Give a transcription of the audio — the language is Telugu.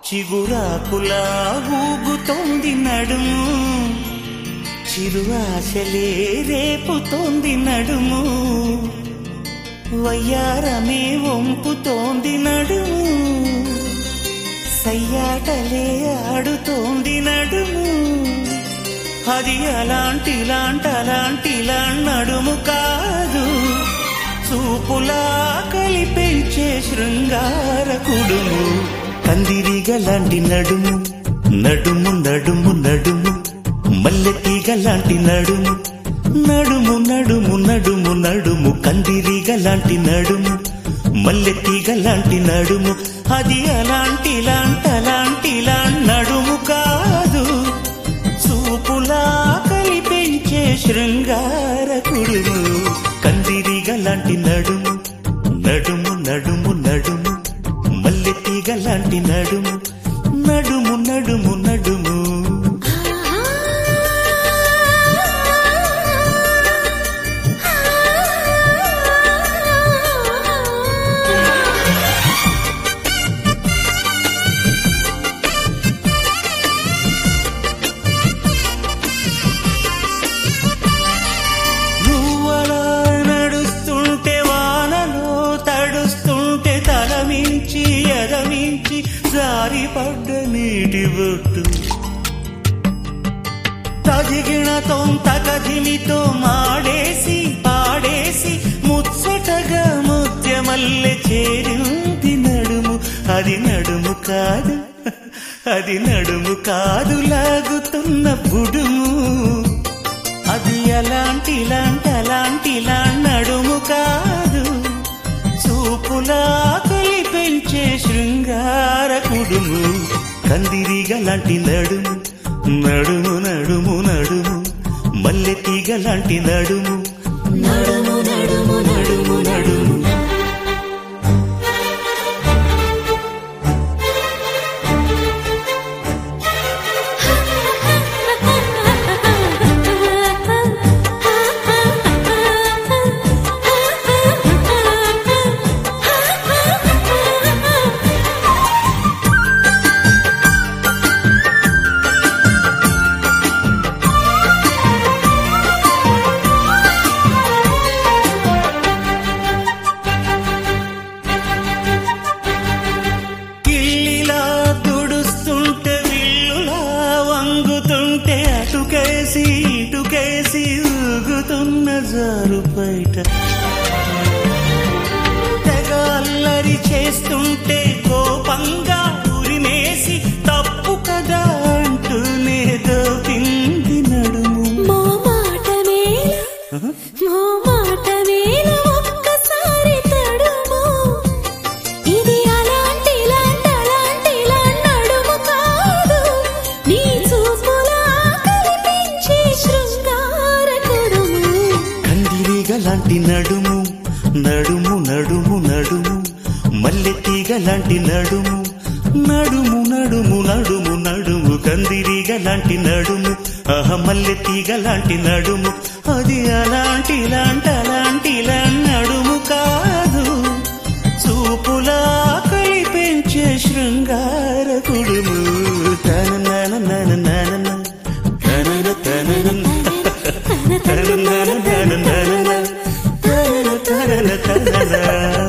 చిగురాకులా ఊగుతోంది నడుము చిరు ఆశలే రేపుతోంది నడుము వయ్యారమే వంపుతోంది నడుము సయ్యాటలే ఆడుతోంది నడుము అది అలాంటి లాంటి అలాంటి నడుము కాదు చూపులా కలిపించే శృంగార కుడుము కందిరిగలాంటి నడుము నడుము నడుము నడుము మల్లెతీగలాంటి నడుము నడుము నడుము నడుము నడుము కందిరిగలాంటి నడుము మల్లెతీగలాంటి నడుము అది అలాంటి లాంటి అలాంటి నడుము కాదు చూపులా కనిపించే శృంగార కుడుము కందిరిగలాంటి నడుము నడుము నడుము నడుము మల్లెతీగలాంటి నడుము నడుము నడుము నడుము నువ్వలా నడుస్తుంటే వానలో తడుస్తుంటే తలమించి ఎదమించి జారిపడ్డ నీటి బొట్టు తదిగిన తొంత కదిమితో మాడేసి పాడేసి ముచ్చటగా ముత్యమల్లె చేరింది నడుము అది నడుము కాదు అది నడుము కాదు లాగుతున్న బుడుము అది అలాంటి లాంటి అలాంటి నడుము కాదు చూపులా కలిపించే శృంగార కుడుము కందిరిగలాంటి నడుము నడుము నడుము నడుము మల్లెతీగలాంటి నడుము నడుము నడుము నడుము నడుము కిల్లిలా తుడుస్తుంటే విల్లులా వంగుతుంటే అటుకేసి ఇటుకేసి ఊగుతున్న జారు బయట తెగ అల్లరి చేస్తుంటే కోపంగా ఉరిమేసి తప్పు కదా అంటూనే దోపింది నడుము మో మాట మేల మో మాట మేల ఒక్కసారి తడుము ఇది అలాంటి లాంటి అలాంటి నడుము కాదు నీ చూపులా కనిపించే శృంగార కుడుము కందిరీగలాంటి నడుము నడుము నడుము నడుము మల్లెతీగలాంటి నడుము నడుము నడుము నడుము నడుము కందిరీగలాంటి నడుము ఆహ మల్లెతీగలాంటి నడుము అది అలాంటి లాంటి అలాంటి నడుము కాదు చూపులా కలిపించే శృంగార కుడుము తన నన నన నన తన తన తన తన తన తన తన తన తన